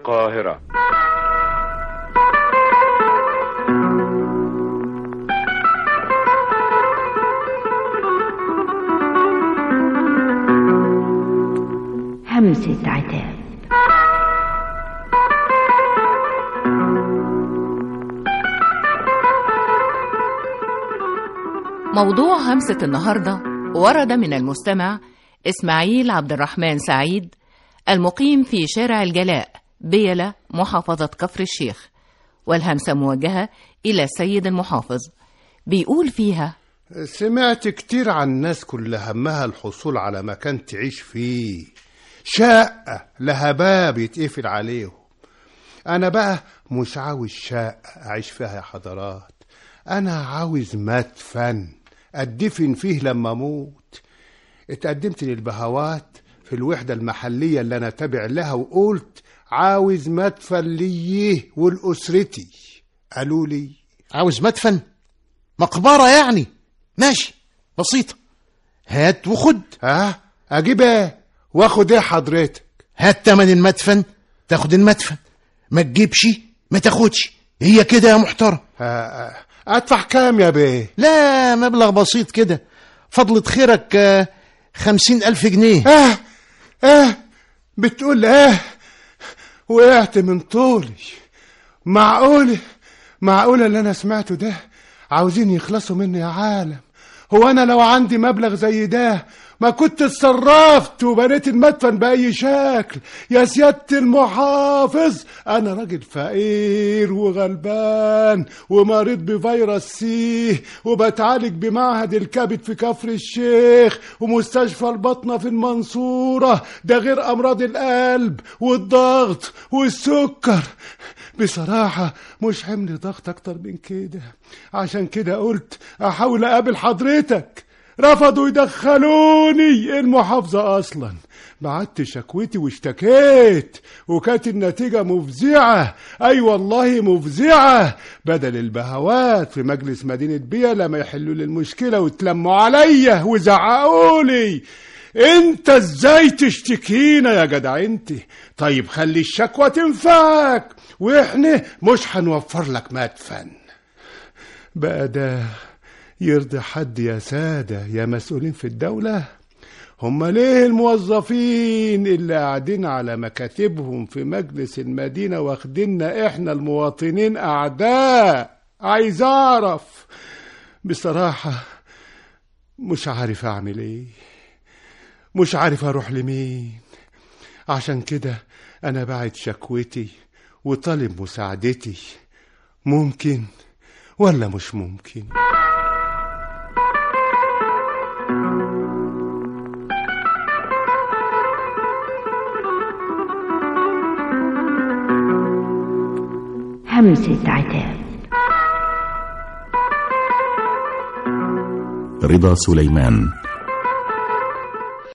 القاهرة همسة عتاب موضوع همسة النهاردة ورد من المستمع إسماعيل عبد الرحمن سعيد المقيم في شارع الجلاء بيلة محافظة كفر الشيخ والهمسة موجهة إلى السيد المحافظ بيقول فيها سمعت كتير عن الناس كل همها الحصول على مكان تعيش فيه شقة لها باب يتقفل عليهم أنا بقى مش عاوز شقة أعيش فيها يا حضرات أنا عاوز مدفن أدفن فيه لما أموت اتقدمت للبهوات في الوحدة المحلية اللي أنا تابع لها وقلت عاوز مدفن ليه ولأسرتي قالوا لي عاوز مدفن مقبرة يعني ماشي بسيطة هات وخد ها أجيب إيه وآخد إيه حضرتك هات تمن المدفن تاخد المدفن ما تجيبش ما تاخدش هي كده يا محترم ها أدفع كام يا بيه لا مبلغ بسيط كده فضلة خيرك آه، خمسين ألف جنيه اه اه بتقول اه وقعت من طولي معقول معقول اللي انا سمعته ده عاوزين يخلصوا مني يا عالم هو انا لو عندي مبلغ زي ده ما كنت اتصرفت وبنيت المدفن بأي شكل يا سيادة المحافظ أنا راجل فقير وغلبان ومريض بفيروس سي وبتعالج بمعهد الكبد في كفر الشيخ ومستشفى البطنة في المنصورة ده غير أمراض القلب والضغط والسكر بصراحة مش حمل ضغط أكتر من كده عشان كده قلت أحاول أقابل حضرتك رفضوا يدخلوني المحافظة أصلا بعت شكوتي واشتكيت وكانت النتيجة مفزعة أي والله مفزعة بدل البهوات في مجلس مدينة بيا لما يحلوا لي المشكلة وتلموا عليا وزعقوا لي انت ازاي تشتكينا يا جدع انت طيب خلي الشكوى تنفعك واحنا مش هنوفر لك مدفن بقى ده يرضي حد يا سادة يا مسؤولين في الدولة هم ليه الموظفين اللي قاعدين على مكاتبهم في مجلس المدينة واخديننا احنا المواطنين أعداء عايز أعرف بصراحة مش عارف أعمل إيه مش عارف أروح لمين عشان كده أنا بعت شكوتي وطالب مساعدتي ممكن ولا مش ممكن همسة عتاب رضا سليمان